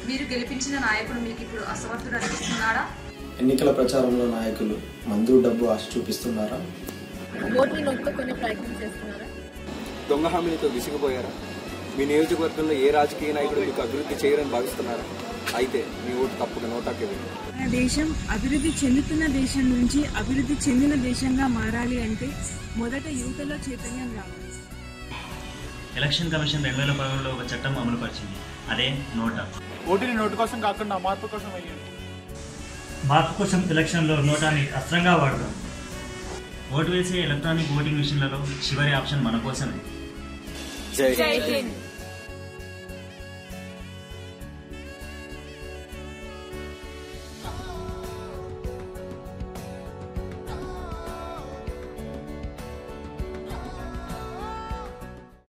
మీరు గెలిపించిన నాయకుడు మీకు ఇప్పుడు అసమర్థుడు అనిపిస్తున్నాడా ఎన్నికల ప్రచారంలో నాయకులు మందు డబ్బు ఆశ చూపిస్తున్నారా ఓట్ని నొక్కునే ప్రయత్నం చేస్తున్నారా దొంగ హామీలతో విసిగిపోయారా మీ నియోజకవర్గంలో ఏ రాజకీయ నాయకుడు మీకు అభివృద్ధి చేయరని భావిస్తున్నారా అయితే మీ ఓటు తప్పక నోటాకే వెళ్ళి మన దేశం అభివృద్ధి చెందుతున్న దేశం నుంచి అభివృద్ధి చెందిన దేశంగా మారాలి అంటే మొదట యువతలో చైతన్యం రావాలి ఎలక్షన్ కమిషన్ రెండు వేల పదమూడులో ఒక చట్టం అమలుపరిచింది అదే నోటా ఓటుని నోటు కోసం కాకుండా మార్పు కోసం వేయండి మార్పు కోసం ఎలక్షన్లో నోటాని అస్త్రంగా వాడదాం ఓటు వేసే ఎలక్ట్రానిక్ ఓటింగ్ మిషన్లలో చివరి ఆప్షన్ మన కోసమే జై జై హింద్